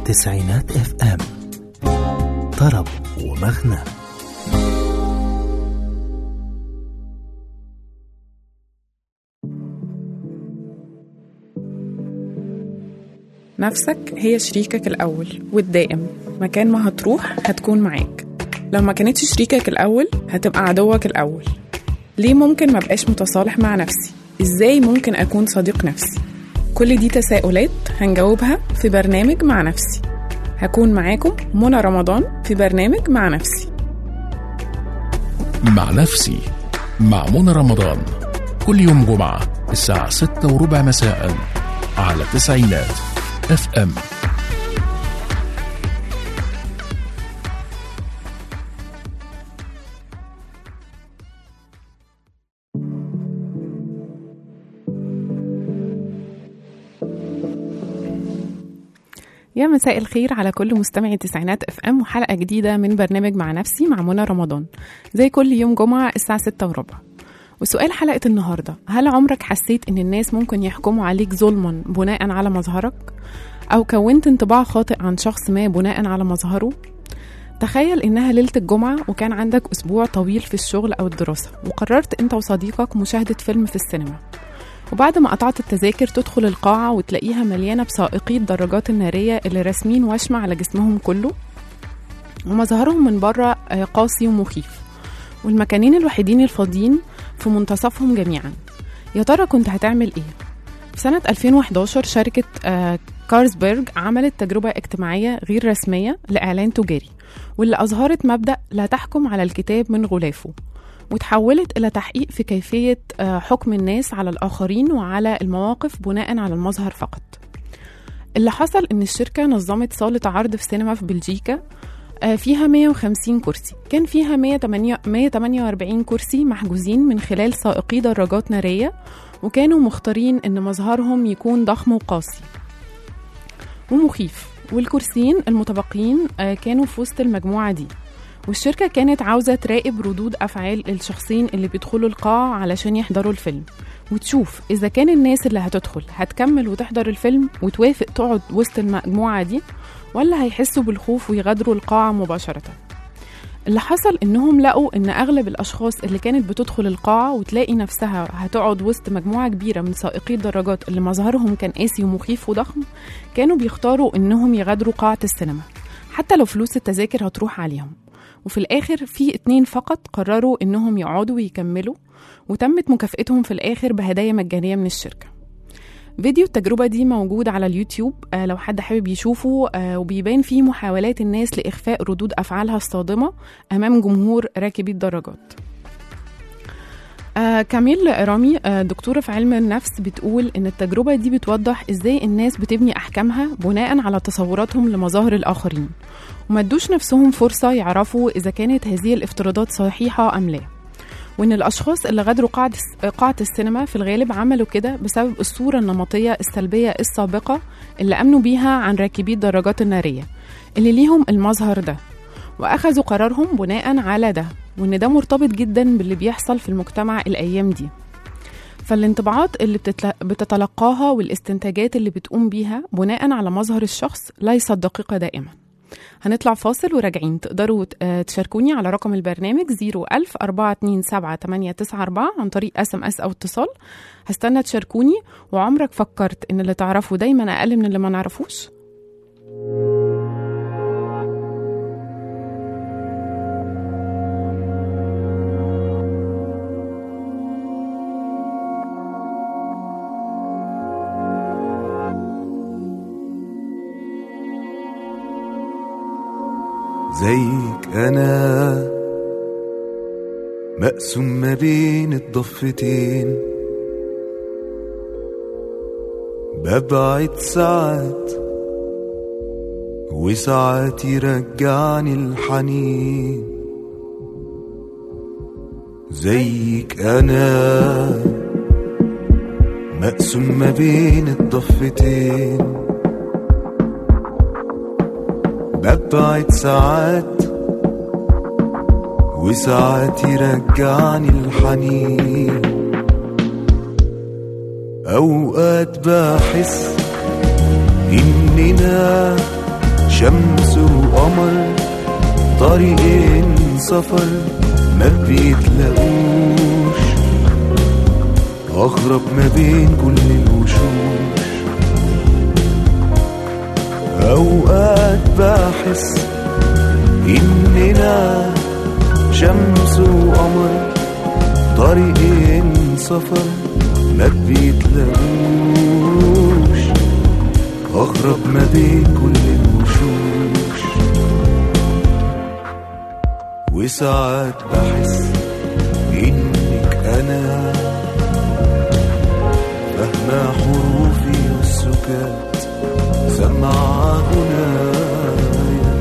تسعينات اف ام طرب ومغنى نفسك هي شريكك الأول والدائم مكان ما هتروح هتكون معاك لو ما كانتش شريكك الأول هتبقى عدوك الأول ليه ممكن ما بقاش متصالح مع نفسي؟ إزاي ممكن أكون صديق نفسي؟ كل دي تساؤلات هنجاوبها في برنامج مع نفسي هكون معاكم منى رمضان في برنامج مع نفسي مع نفسي مع منى رمضان كل يوم جمعة الساعة ستة وربع مساء على تسعينات اف ام يا مساء الخير على كل مستمعي تسعينات اف ام وحلقة جديدة من برنامج مع نفسي مع منى رمضان زي كل يوم جمعة الساعة ستة وربع وسؤال حلقة النهاردة هل عمرك حسيت ان الناس ممكن يحكموا عليك ظلما بناء على مظهرك؟ أو كونت انطباع خاطئ عن شخص ما بناء على مظهره؟ تخيل إنها ليلة الجمعة وكان عندك أسبوع طويل في الشغل أو الدراسة وقررت أنت وصديقك مشاهدة فيلم في السينما وبعد ما قطعت التذاكر تدخل القاعة وتلاقيها مليانة بسائقي الدراجات النارية اللي راسمين وشمة على جسمهم كله ومظهرهم من بره آه، قاسي ومخيف والمكانين الوحيدين الفاضيين في منتصفهم جميعا يا ترى كنت هتعمل ايه؟ في سنة 2011 شركة آه، كارلسبرج عملت تجربة اجتماعية غير رسمية لإعلان تجاري واللي أظهرت مبدأ لا تحكم على الكتاب من غلافه وتحولت إلى تحقيق في كيفية آه، حكم الناس على الآخرين وعلى المواقف بناء على المظهر فقط اللي حصل إن الشركة نظمت صالة عرض في سينما في بلجيكا آه، فيها 150 كرسي كان فيها 108 148 كرسي محجوزين من خلال سائقي دراجات نارية وكانوا مختارين إن مظهرهم يكون ضخم وقاسي ومخيف والكرسيين المتبقيين آه، كانوا في وسط المجموعة دي والشركة كانت عاوزة تراقب ردود أفعال الشخصين اللي بيدخلوا القاعة علشان يحضروا الفيلم وتشوف إذا كان الناس اللي هتدخل هتكمل وتحضر الفيلم وتوافق تقعد وسط المجموعة دي ولا هيحسوا بالخوف ويغادروا القاعة مباشرة اللي حصل إنهم لقوا إن أغلب الأشخاص اللي كانت بتدخل القاعة وتلاقي نفسها هتقعد وسط مجموعة كبيرة من سائقي الدراجات اللي مظهرهم كان قاسي ومخيف وضخم كانوا بيختاروا إنهم يغادروا قاعة السينما حتى لو فلوس التذاكر هتروح عليهم وفي الآخر في اتنين فقط قرروا إنهم يقعدوا ويكملوا وتمت مكافأتهم في الآخر بهدايا مجانية من الشركة فيديو التجربة دي موجود على اليوتيوب آه لو حد حابب يشوفه آه وبيبان فيه محاولات الناس لإخفاء ردود أفعالها الصادمة أمام جمهور راكبي الدراجات آه كاميل رامي آه دكتورة في علم النفس بتقول إن التجربة دي بتوضح إزاي الناس بتبني أحكامها بناء على تصوراتهم لمظاهر الآخرين وما ادوش نفسهم فرصة يعرفوا إذا كانت هذه الافتراضات صحيحة أم لا وإن الأشخاص اللي غادروا قاعة قاعة السينما في الغالب عملوا كده بسبب الصورة النمطية السلبية السابقة اللي أمنوا بيها عن راكبي الدراجات النارية اللي ليهم المظهر ده وأخذوا قرارهم بناء على ده وإن ده مرتبط جدا باللي بيحصل في المجتمع الأيام دي فالانطباعات اللي بتتل... بتتلقاها والاستنتاجات اللي بتقوم بيها بناء على مظهر الشخص ليست دقيقة دائما هنطلع فاصل وراجعين تقدروا ت- آه تشاركوني على رقم البرنامج 01000 427 عن طريق اس ام اس او اتصال هستنى تشاركوني وعمرك فكرت ان اللي تعرفه دايما اقل من اللي ما نعرفوش زيك انا مقسوم ما بين الضفتين ببعد ساعات وساعات يرجعني الحنين زيك انا مقسوم ما بين الضفتين ببعد ساعات وساعات يرجعني الحنين أوقات بحس إننا شمس وقمر طريقين سفر ما بيتلاقوش أغرب ما بين كل الوشوش أوقات بحس إننا شمس وقمر طريقين سفر ما بيتلاقوش أغرب ما بين كل الوشوش وساعات بحس إنك أنا فاهمة حروفي والسكات سمع غنايا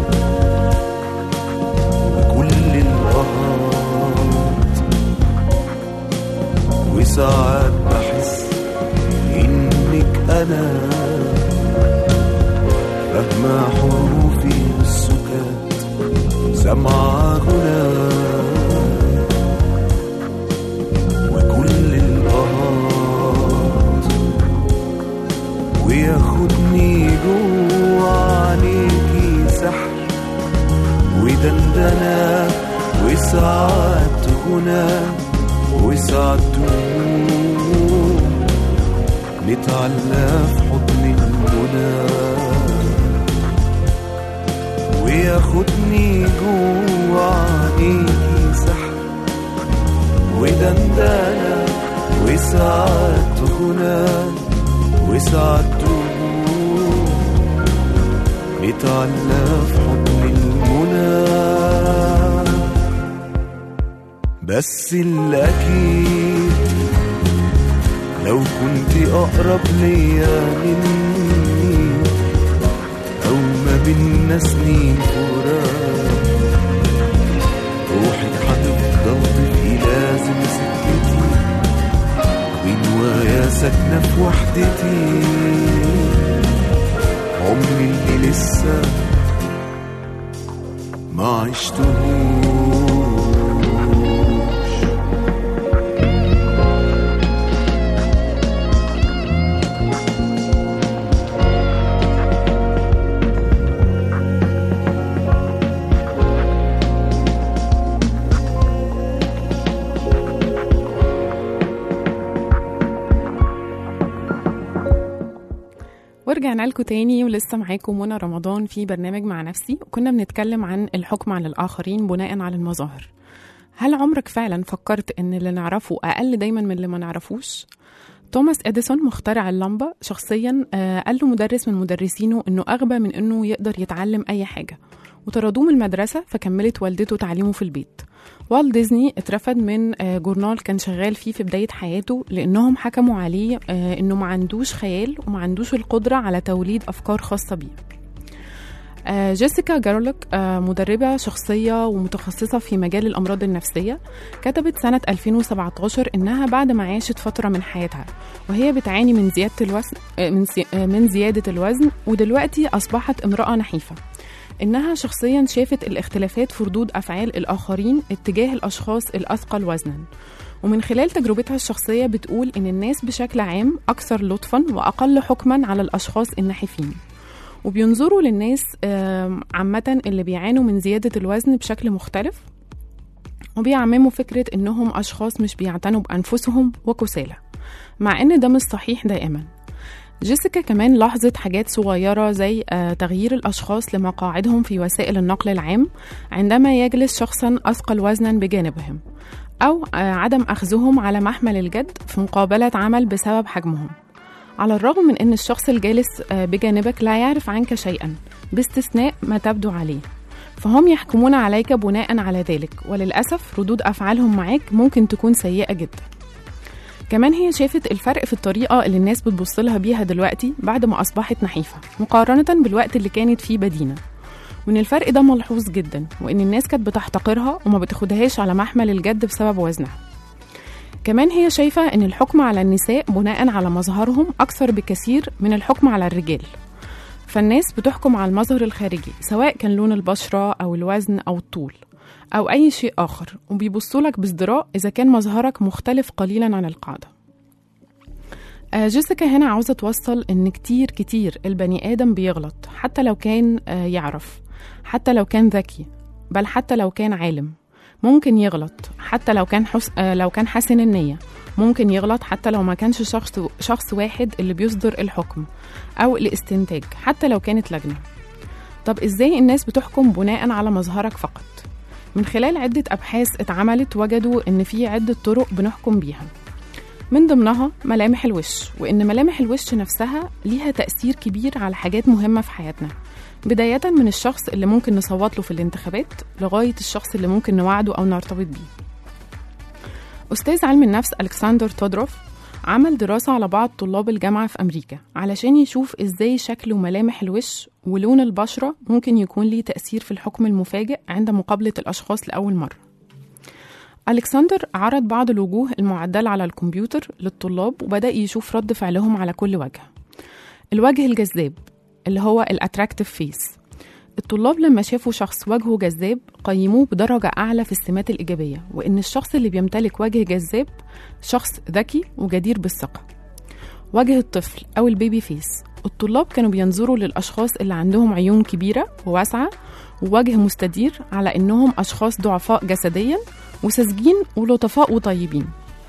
بكل الأهات وساعات بحس إنك أنا فاهمة حروفي والسكات سمع غنايا وكل الأهات وياخدني جوا عينيكي سحر ودندنة وساعات غنى وساعات دموع نتعلق في حضن المنى وياخدني جوا عينيكي سحر ودندنة وساعات غنى وساعات دموع نتعلق في حضن المنى بس الأكيد لو كنت أقرب ليا مني أو ما بينا سنين فراق روحك هتفضل تبقي لازم سكتي ونوايا ساكنة في وحدتي عمري اللي لسه ما عشتهوش ورجعنا لكم تاني ولسه معاكم منى رمضان في برنامج مع نفسي وكنا بنتكلم عن الحكم على الآخرين بناء على المظاهر هل عمرك فعلا فكرت ان اللي نعرفه أقل دايما من اللي ما نعرفوش؟ توماس اديسون مخترع اللمبة شخصيا آه، قال له مدرس من مدرسينه انه اغبى من انه يقدر يتعلم اي حاجة وطردوه من المدرسة فكملت والدته تعليمه في البيت والت ديزني اترفد من آه، جورنال كان شغال فيه في بداية حياته لأنهم حكموا عليه آه، إنه ما عندوش خيال وما عندوش القدرة على توليد أفكار خاصة بيه آه، جيسيكا جارلوك آه، مدربة شخصية ومتخصصة في مجال الأمراض النفسية كتبت سنة 2017 إنها بعد ما عاشت فترة من حياتها وهي بتعاني من زيادة الوزن آه، من زي- آه، من زيادة الوزن ودلوقتي أصبحت امرأة نحيفة إنها شخصيا شافت الاختلافات في ردود أفعال الآخرين اتجاه الأشخاص الأثقل وزنا ومن خلال تجربتها الشخصية بتقول إن الناس بشكل عام أكثر لطفا وأقل حكما على الأشخاص النحيفين وبينظروا للناس آم، عامة اللي بيعانوا من زيادة الوزن بشكل مختلف وبيعمموا فكرة إنهم أشخاص مش بيعتنوا بأنفسهم وكسالى مع إن ده مش صحيح دائما جيسيكا كمان لاحظت حاجات صغيرة زي آه، تغيير الأشخاص لمقاعدهم في وسائل النقل العام عندما يجلس شخصا أثقل وزنا بجانبهم أو آه، عدم أخذهم على محمل الجد في مقابلة عمل بسبب حجمهم على الرغم من أن الشخص الجالس آه، بجانبك لا يعرف عنك شيئا باستثناء ما تبدو عليه فهم يحكمون عليك بناء على ذلك وللأسف ردود أفعالهم معاك ممكن تكون سيئة جدا كمان هي شافت الفرق في الطريقة اللي الناس بتبص لها بيها دلوقتي بعد ما أصبحت نحيفة مقارنة بالوقت اللي كانت فيه بدينة وإن الفرق ده ملحوظ جدا وإن الناس كانت بتحتقرها وما بتاخدهاش على محمل الجد بسبب وزنها كمان هي شايفة إن الحكم على النساء بناء على مظهرهم أكثر بكثير من الحكم على الرجال فالناس بتحكم على المظهر الخارجي سواء كان لون البشرة أو الوزن أو الطول أو أي شيء آخر وبيبصوا لك بازدراء إذا كان مظهرك مختلف قليلا عن القاعدة آه، جيسيكا هنا عاوزة توصل إن كتير كتير البني آدم بيغلط حتى لو كان آه، يعرف حتى لو كان ذكي بل حتى لو كان عالم ممكن يغلط حتى لو كان حس... آه، لو كان حسن النية ممكن يغلط حتى لو ما كانش شخص شخص واحد اللي بيصدر الحكم أو الاستنتاج حتى لو كانت لجنة طب إزاي الناس بتحكم بناء على مظهرك فقط؟ من خلال عدة أبحاث اتعملت وجدوا إن في عدة طرق بنحكم بيها من ضمنها ملامح الوش وإن ملامح الوش نفسها ليها تأثير كبير على حاجات مهمة في حياتنا بداية من الشخص اللي ممكن نصوت له في الانتخابات لغاية الشخص اللي ممكن نوعده أو نرتبط بيه أستاذ علم النفس ألكسندر تودروف عمل دراسة على بعض طلاب الجامعة في أمريكا علشان يشوف إزاي شكل وملامح الوش ولون البشرة ممكن يكون ليه تأثير في الحكم المفاجئ عند مقابلة الأشخاص لأول مرة ألكسندر عرض بعض الوجوه المعدلة على الكمبيوتر للطلاب وبدأ يشوف رد فعلهم على كل وجه الوجه الجذاب اللي هو الاتراكتيف فيس الطلاب لما شافوا شخص وجهه جذاب قيموه بدرجة أعلى في السمات الإيجابية وإن الشخص اللي بيمتلك وجه جذاب شخص ذكي وجدير بالثقة وجه الطفل أو البيبي فيس الطلاب كانوا بينظروا للأشخاص اللي عندهم عيون كبيرة وواسعة ووجه مستدير على إنهم أشخاص ضعفاء جسديا وساذجين ولطفاء وطيبين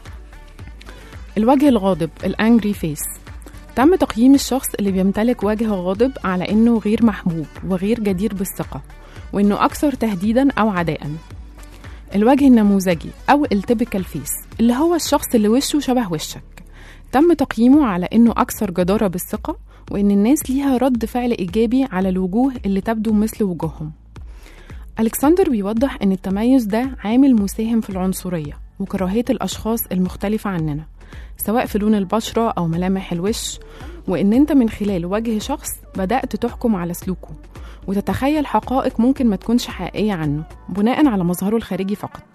الوجه الغاضب الانجري فيس تم تقييم الشخص اللي بيمتلك وجه غاضب على انه غير محبوب وغير جدير بالثقة وانه اكثر تهديدا او عداء الوجه النموذجي او التيبيكال فيس اللي هو الشخص اللي وشه شبه وشك تم تقييمه على انه اكثر جدارة بالثقة وان الناس ليها رد فعل ايجابي على الوجوه اللي تبدو مثل وجوههم ألكسندر بيوضح إن التميز ده عامل مساهم في العنصرية وكراهية الأشخاص المختلفة عننا سواء في لون البشرة أو ملامح الوش وإن أنت من خلال وجه شخص بدأت تحكم على سلوكه وتتخيل حقائق ممكن ما تكونش حقيقية عنه بناء على مظهره الخارجي فقط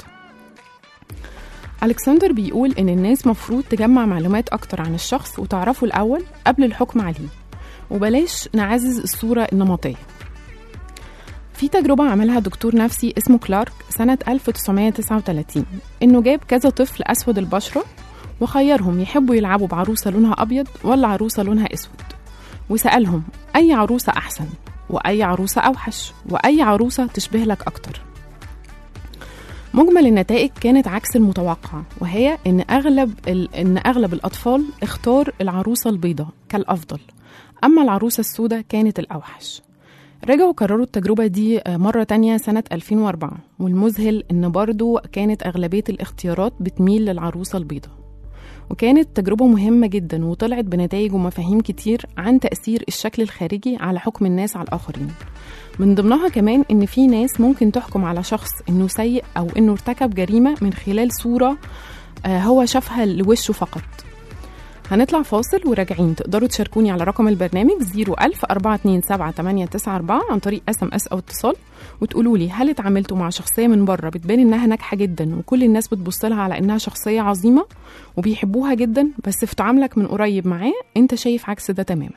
ألكسندر بيقول إن الناس مفروض تجمع معلومات أكتر عن الشخص وتعرفه الأول قبل الحكم عليه وبلاش نعزز الصورة النمطية في تجربة عملها دكتور نفسي اسمه كلارك سنة 1939 إنه جاب كذا طفل أسود البشرة وخيرهم يحبوا يلعبوا بعروسة لونها أبيض ولا عروسة لونها أسود وسألهم أي عروسة أحسن وأي عروسة أوحش وأي عروسة تشبه لك أكتر مجمل النتائج كانت عكس المتوقع وهي إن أغلب ال... إن أغلب الأطفال اختار العروسة البيضاء كالأفضل أما العروسة السوداء كانت الأوحش رجعوا كرروا التجربة دي مرة تانية سنة 2004 والمذهل إن برضو كانت أغلبية الاختيارات بتميل للعروسة البيضاء وكانت تجربة مهمة جدا وطلعت بنتائج ومفاهيم كتير عن تأثير الشكل الخارجي على حكم الناس على الآخرين من ضمنها كمان إن في ناس ممكن تحكم على شخص إنه سيء أو إنه ارتكب جريمة من خلال صورة آه، هو شافها لوشه فقط هنطلع فاصل وراجعين تقدروا تشاركوني على رقم البرنامج 01000 427 عن طريق اس ام اس او اتصال وتقولوا لي هل اتعاملتوا مع شخصيه من بره بتبان انها ناجحه جدا وكل الناس بتبص لها على انها شخصيه عظيمه وبيحبوها جدا بس في تعاملك من قريب معاه انت شايف عكس ده تماما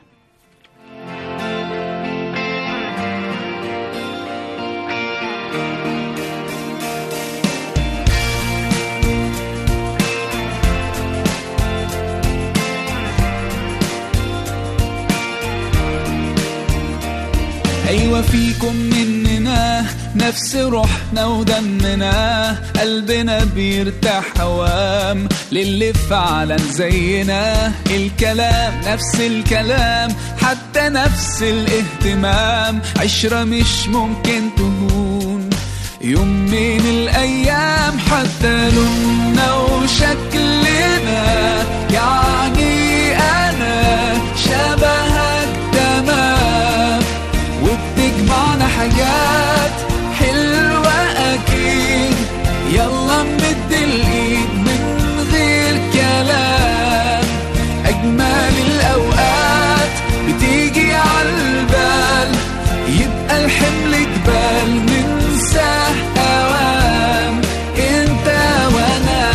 أيوة فيكم مننا نفس روحنا ودمنا قلبنا بيرتاح هوام للي فعلا زينا الكلام نفس الكلام حتى نفس الاهتمام عشرة مش ممكن تهون يوم من الأيام حتى لوننا وشكلنا يعني أنا شبهك تمام وبتجمعنا حاجات حلوة أكيد يلا نمد الإيد من غير كلام أجمل الأوقات بتيجي عالبال يبقى الحمل جبال ننساه أوام انت وانا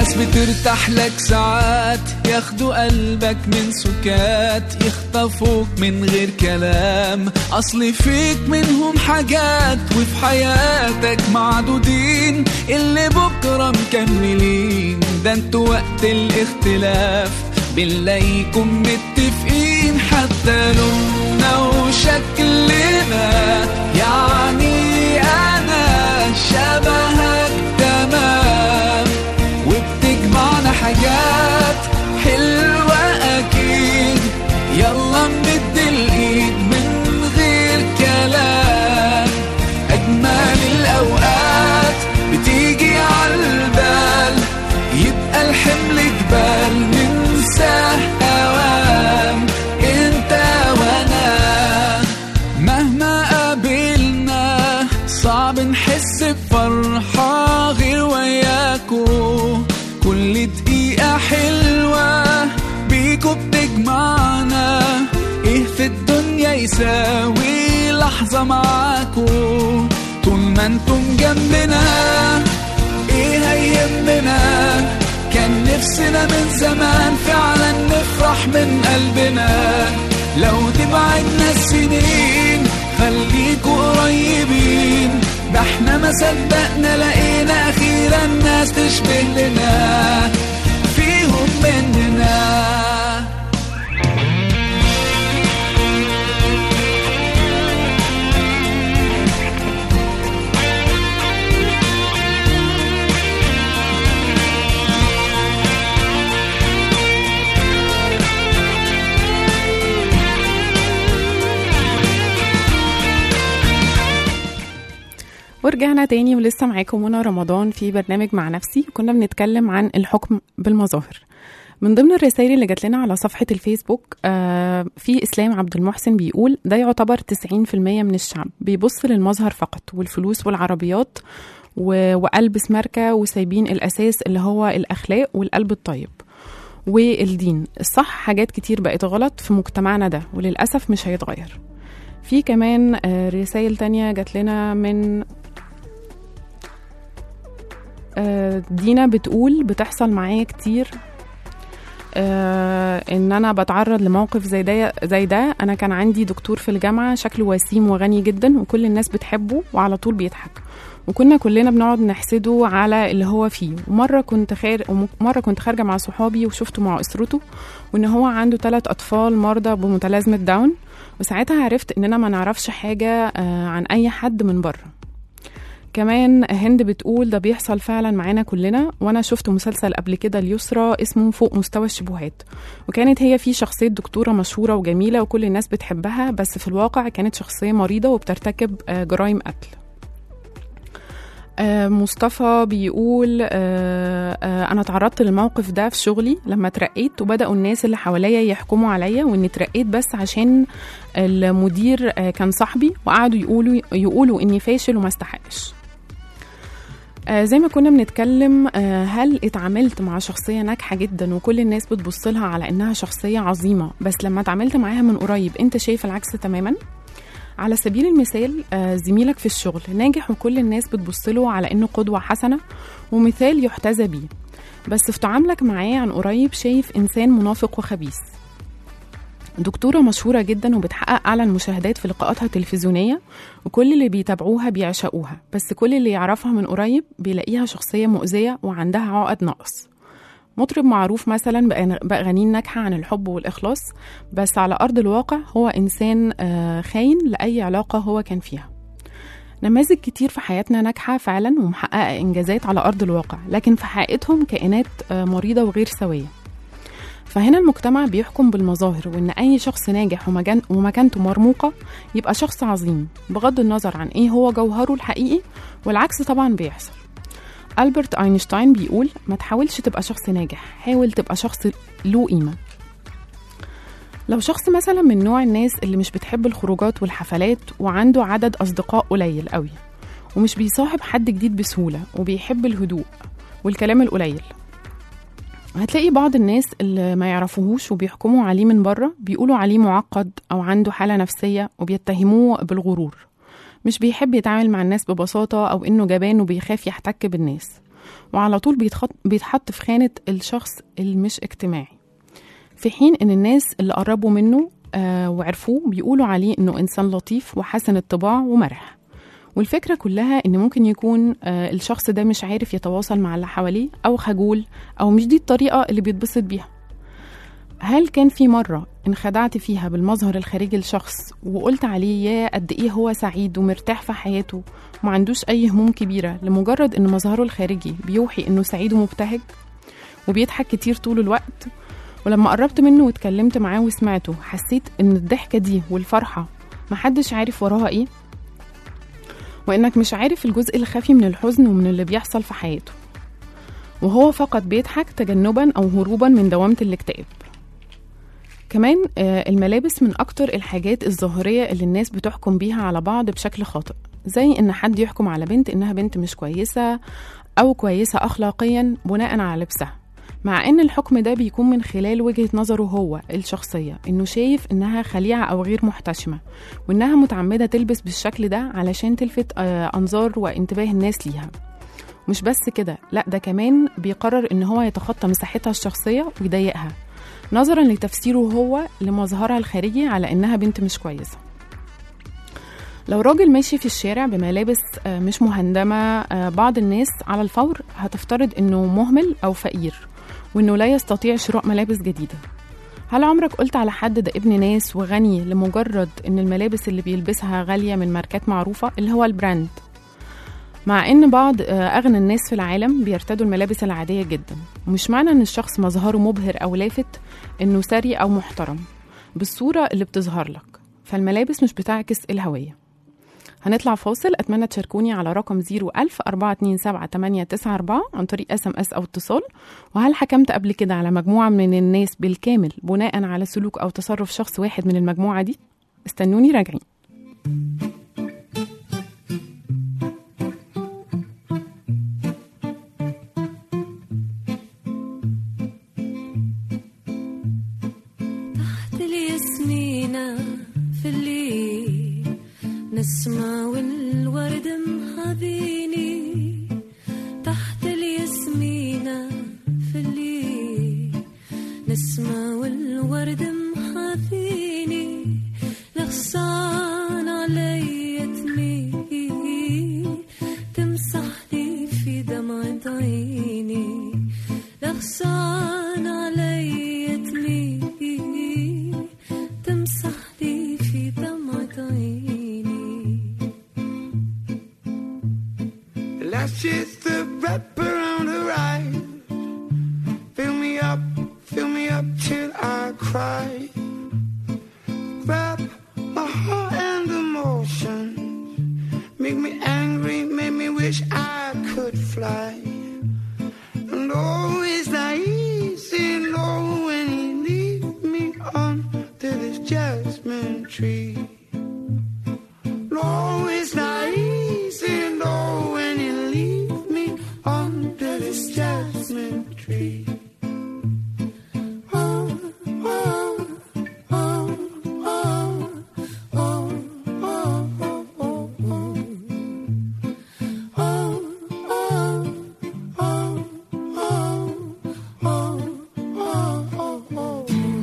ناس بترتاح لك ساعات ياخدوا قلبك من سكات يخطفوك من غير كلام اصل فيك منهم حاجات وفي حياتك معدودين اللي بكره مكملين ده انتوا وقت الاختلاف بنلاقيكم متفقين حتى لوننا وشكلنا يعني انا شبهك تمام وبتجمعنا حاجات حلوة أكيد يلا نمد الإيد من غير كلام أجمل الأوقات بتيجي عالبال يبقى الحمل جبال ننساه أوام انت وانا مهما قابلنا صعب نحس بفرحة غير وياكو كل دقيقة حلوة بيكو بتجمعنا ايه في الدنيا يساوي لحظة معاكو طول ما انتم جنبنا ايه هيهمنا كان نفسنا من زمان فعلا نفرح من قلبنا لو تبعدنا السنين خليكوا قريبين ده احنا ما صدقنا لقينا اخيرا ناس تشبه لنا فيهم مننا ورجعنا تاني ولسه معاكم منى رمضان في برنامج مع نفسي كنا بنتكلم عن الحكم بالمظاهر من ضمن الرسائل اللي جات لنا على صفحة الفيسبوك آه في إسلام عبد المحسن بيقول ده يعتبر 90% من الشعب بيبص للمظهر فقط والفلوس والعربيات و- وألبس ماركة وسايبين الأساس اللي هو الأخلاق والقلب الطيب والدين الصح حاجات كتير بقت غلط في مجتمعنا ده وللأسف مش هيتغير في كمان آه، رسائل تانية جات لنا من آه، دينا بتقول بتحصل معايا كتير آه ان انا بتعرض لموقف زي ده زي ده انا كان عندي دكتور في الجامعه شكله وسيم وغني جدا وكل الناس بتحبه وعلى طول بيضحك وكنا كلنا بنقعد نحسده على اللي هو فيه ومره كنت خير ومره كنت خارجه مع صحابي وشفته مع اسرته وان هو عنده ثلاث اطفال مرضى بمتلازمه داون وساعتها عرفت اننا ما نعرفش حاجه آه عن اي حد من بره كمان هند بتقول ده بيحصل فعلا معانا كلنا وانا شفت مسلسل قبل كده اليسرى اسمه فوق مستوى الشبهات وكانت هي فيه شخصية دكتورة مشهورة وجميلة وكل الناس بتحبها بس في الواقع كانت شخصية مريضة وبترتكب آه، جرائم قتل آه، مصطفى بيقول آه، آه، انا تعرضت للموقف ده في شغلي لما اترقيت وبداوا الناس اللي حواليا يحكموا عليا واني اترقيت بس عشان المدير آه، كان صاحبي وقعدوا يقولوا يقولوا اني فاشل وما استحقش آه، زي ما كنا بنتكلم آه، هل اتعاملت مع شخصية ناجحة جدا وكل الناس بتبص لها على انها شخصية عظيمة بس لما اتعاملت معاها من قريب انت شايف العكس تماما على سبيل المثال آه، زميلك في الشغل ناجح وكل الناس بتبص له على انه قدوة حسنة ومثال يحتذى بيه بس في تعاملك معاه عن قريب شايف انسان منافق وخبيث دكتورة مشهورة جدا وبتحقق أعلى المشاهدات في لقاءاتها التلفزيونية وكل اللي بيتابعوها بيعشقوها بس كل اللي يعرفها من قريب بيلاقيها شخصية مؤذية وعندها عقد نقص مطرب معروف مثلا بأغ- بأغانيه ناجحة عن الحب والإخلاص بس على أرض الواقع هو إنسان آه، خاين لأي علاقة هو كان فيها نماذج كتير في حياتنا ناجحة فعلا ومحققة إنجازات على أرض الواقع لكن في حقيقتهم كائنات آه، مريضة وغير سوية فهنا المجتمع بيحكم بالمظاهر وإن أي شخص ناجح ومجان- ومكانته مرموقة يبقى شخص عظيم بغض النظر عن إيه هو جوهره الحقيقي والعكس طبعا بيحصل ألبرت أينشتاين بيقول ما تحاولش تبقى شخص ناجح حاول تبقى شخص له قيمة لو شخص مثلا من نوع الناس اللي مش بتحب الخروجات والحفلات وعنده عدد أصدقاء قليل قوي ومش بيصاحب حد جديد بسهولة وبيحب الهدوء والكلام القليل هتلاقي بعض الناس اللي ما يعرفوهوش وبيحكموا عليه من بره بيقولوا عليه معقد أو عنده حالة نفسية وبيتهموه بالغرور مش بيحب يتعامل مع الناس ببساطة أو إنه جبان وبيخاف يحتك بالناس وعلى طول بيتخط بيتحط في خانة الشخص المش اجتماعي في حين ان الناس اللي قربوا منه آه وعرفوه بيقولوا عليه انه انسان لطيف وحسن الطباع ومرح والفكرة كلها ان ممكن يكون آه الشخص ده مش عارف يتواصل مع اللي حواليه او خجول او مش دي الطريقة اللي بيتبسط بيها هل كان في مرة انخدعت فيها بالمظهر الخارجي لشخص وقلت عليه يا قد ايه هو سعيد ومرتاح في حياته وما عندوش اي هموم كبيرة لمجرد ان مظهره الخارجي بيوحي انه سعيد ومبتهج وبيضحك كتير طول الوقت ولما قربت منه واتكلمت معاه وسمعته حسيت ان الضحكة دي والفرحة محدش عارف وراها ايه وانك مش عارف الجزء الخفي من الحزن ومن اللي بيحصل في حياته وهو فقط بيضحك تجنبا او هروبا من دوامة الاكتئاب كمان آه، الملابس من أكتر الحاجات الظاهرية اللي الناس بتحكم بيها على بعض بشكل خاطئ زي إن حد يحكم على بنت إنها بنت مش كويسة أو كويسة أخلاقيا بناء على لبسها مع إن الحكم ده بيكون من خلال وجهة نظره هو الشخصية إنه شايف إنها خليعة أو غير محتشمة وإنها متعمدة تلبس بالشكل ده علشان تلفت آه، أنظار وانتباه الناس ليها مش بس كده لا ده كمان بيقرر إن هو يتخطى مساحتها الشخصية ويضيقها نظرا لتفسيره هو لمظهرها الخارجي على انها بنت مش كويسه لو راجل ماشي في الشارع بملابس آه، مش مهندمه آه، بعض الناس على الفور هتفترض انه مهمل او فقير وانه لا يستطيع شراء ملابس جديده هل عمرك قلت على حد ده ابن ناس وغني لمجرد ان الملابس اللي بيلبسها غاليه من ماركات معروفه اللي هو البراند مع ان بعض آه، اغنى الناس في العالم بيرتدوا الملابس العاديه جدا ومش معنى ان الشخص مظهره مبهر او لافت انه ثري او محترم بالصوره اللي بتظهر لك فالملابس مش بتعكس الهويه هنطلع فاصل اتمنى تشاركوني على رقم 01000 427 عن طريق اس ام اس او اتصال وهل حكمت قبل كده على مجموعه من الناس بالكامل بناء على سلوك او تصرف شخص واحد من المجموعه دي استنوني راجعين تحت الياسمينة في الليل نسمة والورد محاذيني تحت الياسمينة في الليل نسمة والورد محاذيني لغصان علي تميل تمسح لي في دمعة عيني لغصان علي تميل تمسح لي في دمعة عيني Lashes the wrap around her eyes. Fill me up, fill me up till I cry. Grab my heart and emotions. Make me angry, make me wish I could fly. And oh, it's not easy, no, when you leave me under this jasmine tree. No, it's not easy, no, when you leave me under this jasmine tree. Oh, oh, oh, oh, oh, oh, oh, oh, oh. Oh, oh, oh, oh, oh, oh, oh, oh.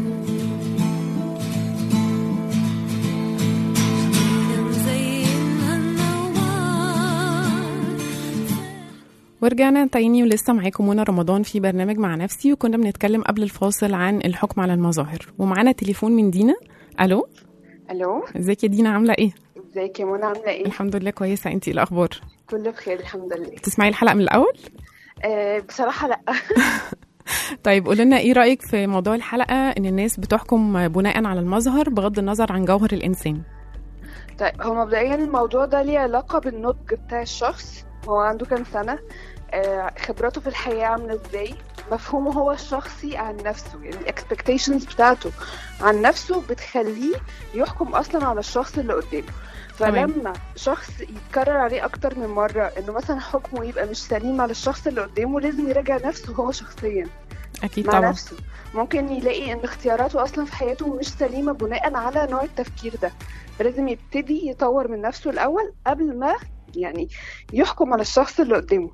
مزينها النوار ورجعنا تاني ولسه معاكم منى رمضان في برنامج مع نفسي وكنا بنتكلم قبل الفاصل عن الحكم على المظاهر ومعانا تليفون من دينا الو الو ازيك يا دينا عامله ايه ازيك يا منى عامله ايه الحمد لله كويسه انتي إيه الاخبار كله بخير الحمد لله تسمعي الحلقه من الاول آه بصراحه لا طيب قولي لنا ايه رايك في موضوع الحلقه ان الناس بتحكم بناء على المظهر بغض النظر عن جوهر الانسان طيب هو مبدئيا الموضوع ده ليه علاقه بالنضج بتاع الشخص هو عنده كام سنه آه خبراته في الحياه عامله ازاي مفهومه هو الشخصي عن نفسه يعني الاكسبكتيشنز بتاعته عن نفسه بتخليه يحكم اصلا على الشخص اللي قدامه تمام. فلما شخص يتكرر عليه اكتر من مره انه مثلا حكمه يبقى مش سليم على الشخص اللي قدامه لازم يراجع نفسه هو شخصيا اكيد مع طبعا نفسه ممكن يلاقي ان اختياراته اصلا في حياته مش سليمه بناء على نوع التفكير ده فلازم يبتدي يطور من نفسه الاول قبل ما يعني يحكم على الشخص اللي قدامه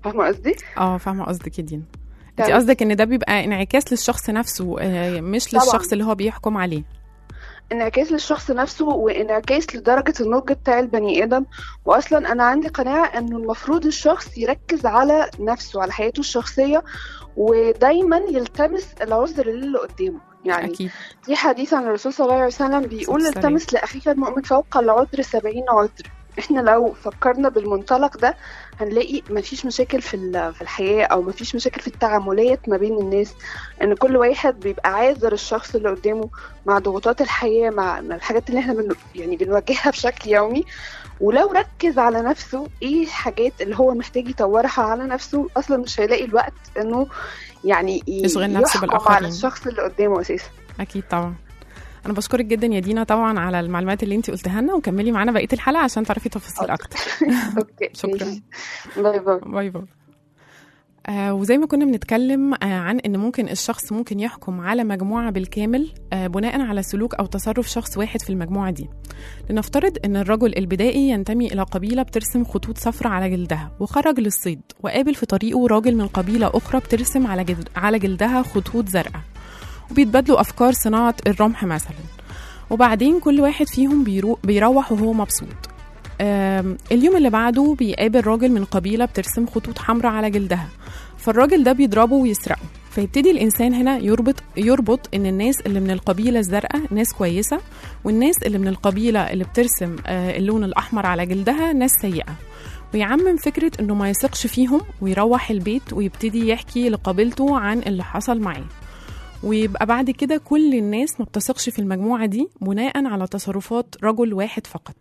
فاهمه قصدي اه فاهمه قصدك يا دينا انت تمام. قصدك ان ده بيبقى انعكاس للشخص نفسه آه، مش طبعاً. للشخص اللي هو بيحكم عليه انعكاس للشخص نفسه وانعكاس لدرجة النضج بتاع البني آدم وأصلا أنا عندي قناعة إنه المفروض الشخص يركز على نفسه على حياته الشخصية ودايما يلتمس العذر للي قدامه يعني اكيد في حديث عن الرسول صلى الله عليه وسلم بيقول صلى الله عليه التمس لأخيك المؤمن فوق العذر سبعين عذر احنا لو فكرنا بالمنطلق ده هنلاقي مفيش مشاكل في ال- في الحياة او مفيش مشاكل في التعاملات ما بين الناس ان كل واحد بيبقى عاذر الشخص اللي قدامه مع ضغوطات الحياة مع مع الحاجات اللي احنا بن يعني بنواجهها بشكل يومي ولو ركز على نفسه ايه الحاجات اللي هو محتاج يطورها على نفسه اصلا مش هيلاقي الوقت انه يعني ي- يشغل نفسه يحكم بالآخرين. على الشخص اللي قدامه اساسا اكيد طبعا انا بشكرك جدا يا دينا طبعا على المعلومات اللي انت قلتها لنا وكملي معانا بقيه الحلقه عشان تعرفي تفاصيل اكتر اوكي شكراً. ماشي. باي باي باي باي آه وزي ما كنا بنتكلم آه عن ان ممكن الشخص ممكن يحكم على مجموعه بالكامل آه بناء على سلوك او تصرف شخص واحد في المجموعه دي لنفترض ان الرجل البدائي ينتمي الى قبيله بترسم خطوط صفراء على جلدها وخرج للصيد وقابل في طريقه راجل من قبيله اخرى بترسم على جلد على جلدها خطوط زرقاء وبيتبادلوا افكار صناعه الرمح مثلا وبعدين كل واحد فيهم بيرو بيروح وهو مبسوط آم، اليوم اللي بعده بيقابل راجل من قبيلة بترسم خطوط حمراء على جلدها فالراجل ده بيضربه ويسرقه فيبتدي الإنسان هنا يربط يربط إن الناس اللي من القبيلة الزرقاء ناس كويسة والناس اللي من القبيلة اللي بترسم آه، اللون الأحمر على جلدها ناس سيئة ويعمم فكرة إنه ما يثقش فيهم ويروح البيت ويبتدي يحكي لقبيلته عن اللي حصل معاه ويبقى بعد كده كل الناس ما بتثقش في المجموعة دي بناء على تصرفات رجل واحد فقط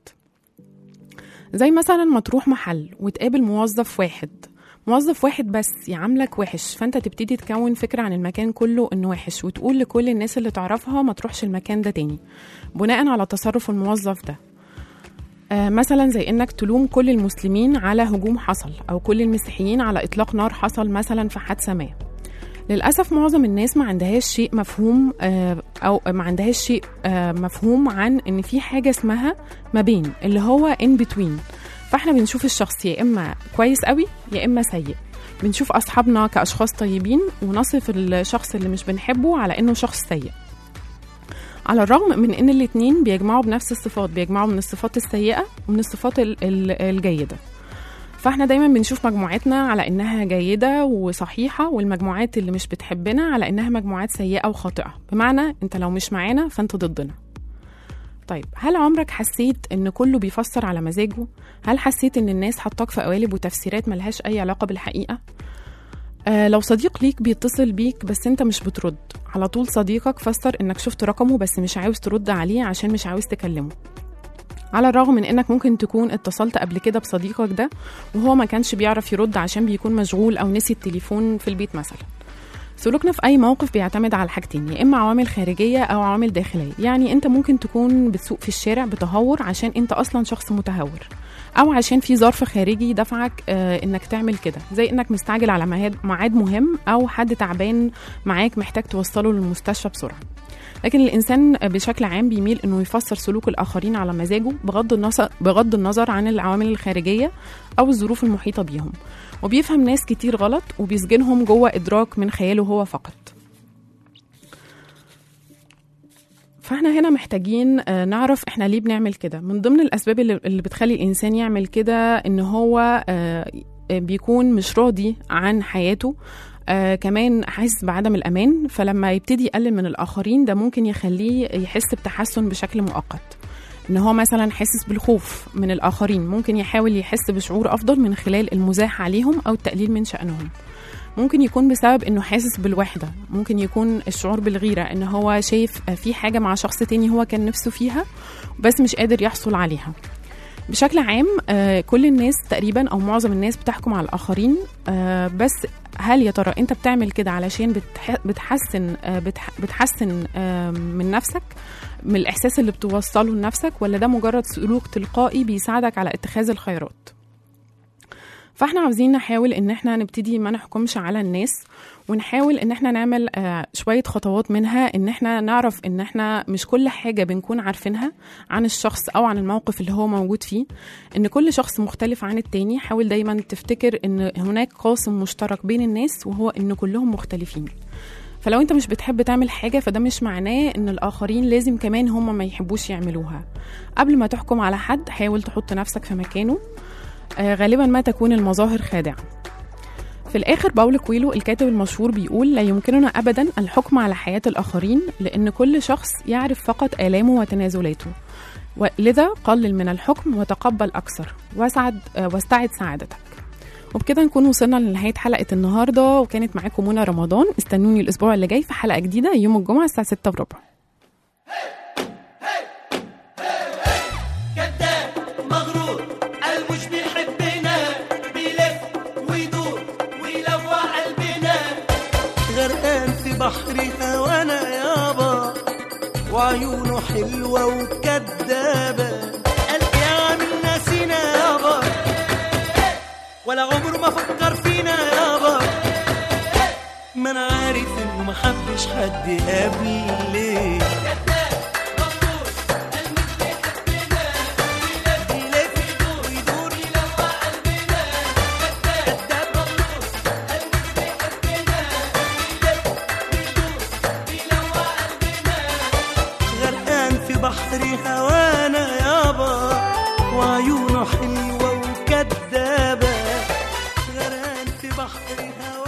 زي مثلا ما تروح محل وتقابل موظف واحد موظف واحد بس يعاملك وحش فانت تبتدي تكون فكرة عن المكان كله انه وحش وتقول لكل الناس اللي تعرفها ما تروحش المكان ده تاني بناء على تصرف الموظف ده آه مثلا زي انك تلوم كل المسلمين على هجوم حصل او كل المسيحيين على اطلاق نار حصل مثلا في حادثة ما للأسف معظم الناس ما عندهاش شيء مفهوم آه، أو ما عندهاش شيء آه، مفهوم عن إن في حاجة اسمها ما بين اللي هو in between فاحنا بنشوف الشخص يا إما كويس قوي يا إما سيء بنشوف أصحابنا كأشخاص طيبين ونصف الشخص اللي مش بنحبه على إنه شخص سيء على الرغم من إن الاتنين بيجمعوا بنفس الصفات بيجمعوا من الصفات السيئة ومن الصفات ال- ال- الجيدة فاحنا دايما بنشوف مجموعتنا على انها جيده وصحيحه والمجموعات اللي مش بتحبنا على انها مجموعات سيئه وخاطئه بمعنى انت لو مش معانا فانت ضدنا طيب هل عمرك حسيت ان كله بيفسر على مزاجه هل حسيت ان الناس حطاك في قوالب وتفسيرات ملهاش اي علاقه بالحقيقه آه لو صديق ليك بيتصل بيك بس انت مش بترد على طول صديقك فسر انك شفت رقمه بس مش عاوز ترد عليه عشان مش عاوز تكلمه على الرغم من انك ممكن تكون اتصلت قبل كده بصديقك ده وهو ما كانش بيعرف يرد عشان بيكون مشغول او نسي التليفون في البيت مثلا سلوكنا في اي موقف بيعتمد على حاجتين يا اما عوامل خارجيه او عوامل داخليه يعني انت ممكن تكون بتسوق في الشارع بتهور عشان انت اصلا شخص متهور او عشان في ظرف خارجي دفعك آه انك تعمل كده زي انك مستعجل على ميعاد ميعاد مهم او حد تعبان معاك محتاج توصله للمستشفى بسرعه لكن الانسان بشكل عام بيميل انه يفسر سلوك الاخرين على مزاجه بغض النظر بغض النظر عن العوامل الخارجيه او الظروف المحيطه بيهم وبيفهم ناس كتير غلط وبيسجنهم جوه ادراك من خياله هو فقط فاحنا هنا محتاجين آه، نعرف احنا ليه بنعمل كده من ضمن الاسباب اللي اللي بتخلي الانسان يعمل كده ان هو آه، بيكون مش راضي عن حياته آه كمان حاسس بعدم الامان فلما يبتدي يقلل من الاخرين ده ممكن يخليه يحس بتحسن بشكل مؤقت ان هو مثلا حاسس بالخوف من الاخرين ممكن يحاول يحس بشعور افضل من خلال المزاح عليهم او التقليل من شانهم ممكن يكون بسبب انه حاسس بالوحده ممكن يكون الشعور بالغيره ان هو شايف في حاجه مع شخص تاني هو كان نفسه فيها بس مش قادر يحصل عليها بشكل عام آه، كل الناس تقريبا او معظم الناس بتحكم على الاخرين آه، بس هل يا ترى انت بتعمل كده علشان بتح- بتحسن آه، بتح- بتحسن آه، من نفسك من الاحساس اللي بتوصله لنفسك ولا ده مجرد سلوك تلقائي بيساعدك على اتخاذ الخيارات فاحنا عاوزين نحاول ان احنا نبتدي ما نحكمش على الناس ونحاول ان احنا نعمل آه، شوية خطوات منها ان احنا نعرف ان احنا مش كل حاجة بنكون عارفينها عن الشخص او عن الموقف اللي هو موجود فيه ان كل شخص مختلف عن التاني حاول دايما تفتكر ان هناك قاسم مشترك بين الناس وهو ان كلهم مختلفين فلو انت مش بتحب تعمل حاجة فده مش معناه ان الاخرين لازم كمان هم ما يحبوش يعملوها قبل ما تحكم على حد حاول تحط نفسك في مكانه آه غالبا ما تكون المظاهر خادعة في الآخر باولو كويلو الكاتب المشهور بيقول لا يمكننا أبدا الحكم على حياة الآخرين لأن كل شخص يعرف فقط آلامه وتنازلاته ولذا قلل من الحكم وتقبل أكثر واسعد آه، واستعد سعادتك وبكده نكون وصلنا لنهاية حلقة النهاردة وكانت معاكم منى رمضان استنوني الأسبوع اللي جاي في حلقة جديدة يوم الجمعة الساعة 6 وربع كذاب مغرور قال مش بيحبنا بيلف ويدور ويلوع قلبنا غرقان في بحر هوانا يابا وعيونه حلوة وكدابة قال يا عامل ناسينا يابا ولا عمره ما فكر فينا يابا ما انا عارف انه محبش حد قبلي غرقان في بحر هوانا يابا وعيونه حلوة وكدابة غرقان في بحر هوانا